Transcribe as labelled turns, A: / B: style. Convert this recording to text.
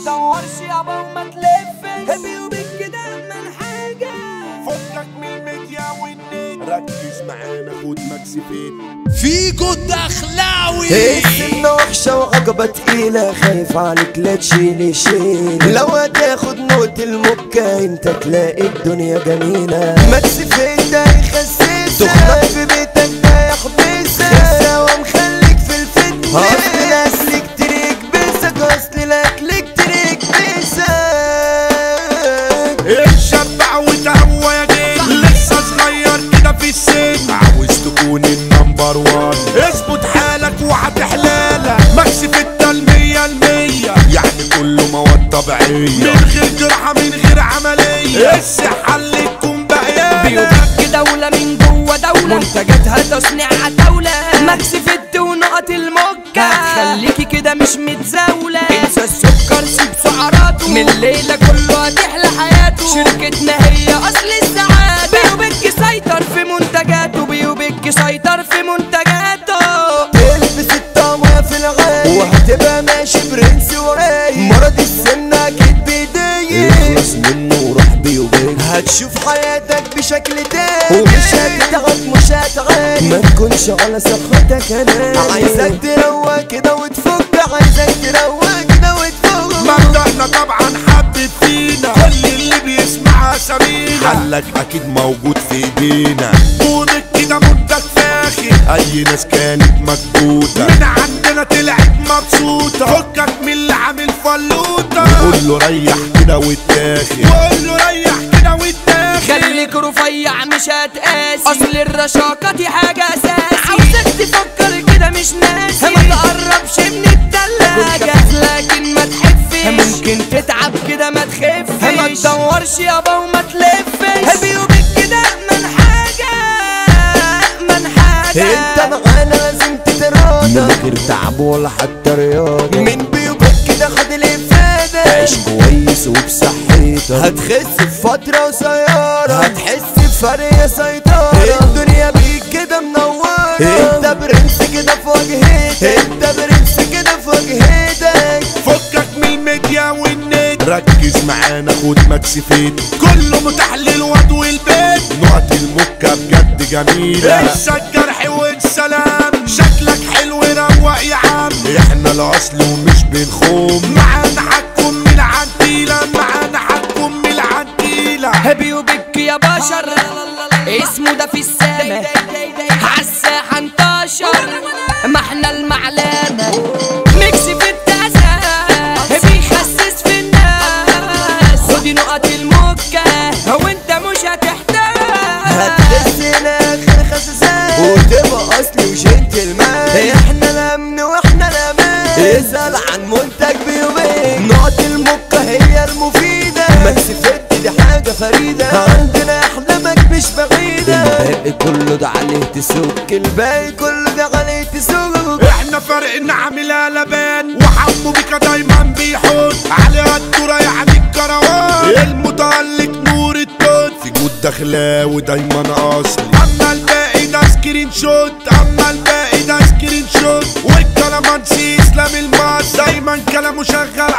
A: تدورش يابا وما تلفش بيومك كده من حاجة
B: فكك من الميديا والنت ركز معانا خد مكسفين
C: فيجو الدخلاوي
D: السنة وحشة وعقبة تقيلة خايف عليك لا تشيل شيل لو هتاخد نوت المكة انت تلاقي الدنيا جميلة مكسف انت يخسسك تخنق في بيتك ده يحبسك خسة ومخليك في الفتنة اصل الاكل كتير يكبسك اصل الاكل كتير يكبسك
B: اتشبع وتهوى يا جيل لسه صغير كده في السن عاوز تكون النمبر وان اظبط حالك وهتحلالك مكسف التلمية المية يعني كله مواد طبيعية من غير جرحة من غير عملية الصحة اللي تكون بقيانة
A: بيوبك دولة من جوه دولة منتجاتها تصنيعها دولة ماكس فت ونقط المكة هتخليكي كده مش متزاولة انسى السكر سيب سعراته من الليلة كله هتحلى حياته شركتنا هي أصل السعادة بيوبك سيطر في منتجاته بيوبك سيطر في منتجاته
D: تلبس الطعمية في العين وهتبقى ماشي برنس وراي مرض السن اكيد بايديا اخلص منه وروح بيوبك هتشوف حياتك بشكل تاني ومش هتتعب مش هتعاني ما تكونش على صحتك انا عايزك تروق كده وتفك عايزك تروق كده وتفك
B: مبدأنا طبعا حبب فينا كل اللي بيسمع اسامينا حلك اكيد موجود في ايدينا طولك كده منتج فاخر اي ناس كانت مكبوتة من عندنا طلعت مبسوطة فكك من اللي عامل فلوتة قول له ريح كده واتاخد وقول له ريح كده واتاخد
A: خليك رفيع مش هتقاسي اصل الرشاقة دي حاجة اساسي عاوزك تفكر كده مش ناسي ما تقربش من التلاجة لكن ما تحفش ممكن تتعب كده ما تخفش ما تدورش يابا وما تلفش بيومك كده من حاجة من حاجة
D: انت معانا لازم تتراضى من غير تعب ولا حتى رياضة من بيوبك كده خد الافادة عيش كويس وبصحتك هتخس في فترة قصيرة هتحس بفرق يا سيطرة الدنيا بيك كده منورة انت برنس كده في وجهتك انت برنس كده في وجهتك
B: فكك من الميديا والنت ركز معانا خد مكسفين كله متاح للواد والبيت نقط المكة بجد جميلة لسه الجرح والسلام شكلك حلو روق يا عم احنا الاصل ومش بنخوم معانا حكم من العنتيلة معانا حكم من العنتيلة
A: بيوبك يا بشر اسمه ده في السما عالساحة انتشر ما احنا المعلانة ميكس في التازة بيخسس في الناس خدي نقط المكة وانت مش هتحتاج
D: هتحس اخر خسسان وتبقى اصلي وجنتلمان احنا الامن واحنا الامان اسال عن منتج بيومين نقط المكة هي المفيدة ماكس فت دي حاجة فريدة عندنا احلامك مش بعيدة الباقي كله ده عليه تسوق الباقي كله ده عليه تسوق
B: احنا فرقنا عاملها لبان وحمو بيكا دايما بيحط عليها الدورة يعني الكروان المتألق نور التوت في جود دخلاوي دايما اصلي اما الباقي ده سكرين شوت اما الباقي ده سكرين شوت والكلامانسي اسلام الماس دايما كلامه شغال